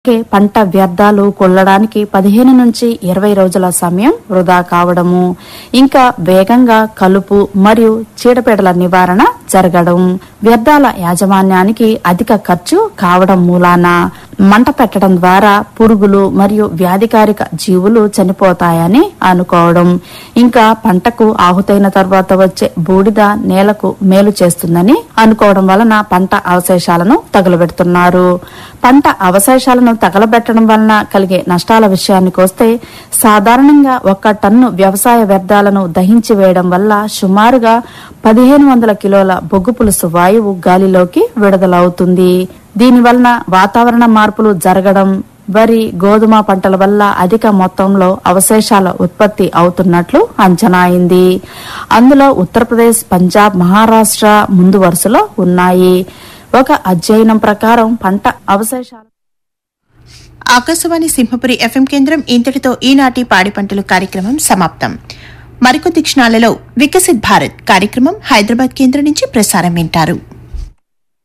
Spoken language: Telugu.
కే పంట వ్యర్థాలు కొల్లడానికి పదిహేను నుంచి ఇరవై రోజుల సమయం వృధా కావడము ఇంకా వేగంగా కలుపు మరియు చీడపీడల నివారణ జరగడం వ్యర్థాల యాజమాన్యానికి అధిక ఖర్చు కావడం మూలాన మంట పెట్టడం ద్వారా పురుగులు మరియు వ్యాధికారిక జీవులు చనిపోతాయని అనుకోవడం ఇంకా పంటకు ఆహుతైన తర్వాత వచ్చే బూడిద నేలకు మేలు చేస్తుందని అనుకోవడం వలన పంట అవశేషాలను తగులబెడుతున్నారు పంట అవశేషాలను తగలబెట్టడం వలన కలిగే నష్టాల విషయానికి వస్తే సాధారణంగా ఒక టన్ను వ్యవసాయ వ్యర్థాలను దహించి వేయడం వల్ల సుమారుగా పదిహేను వందల కిలోల బొగ్గు పులుసు వాయువు గాలిలోకి విడుదలవుతుంది దీని వలన వాతావరణ మార్పులు జరగడం వరి గోధుమ పంటల వల్ల అధిక మొత్తంలో అవశేషాల ఉత్పత్తి అవుతున్నట్లు అంచనా అయింది అందులో ఉత్తరప్రదేశ్ పంజాబ్ మహారాష్ట్ర ముందు వరుసలో ఉన్నాయి ఒక అధ్యయనం ప్రకారం పంట అవశేషాలు ఆకాశవాణి సింహపురి ఎఫ్ఎం కేంద్రం ఇంతటితో ఈనాటి పాడి పంటలు కార్యక్రమం సమాప్తం మరికొద్ది క్షణాలలో వికసిత్ భారత్ కార్యక్రమం హైదరాబాద్ కేంద్రం నుంచి ప్రసారం వింటారు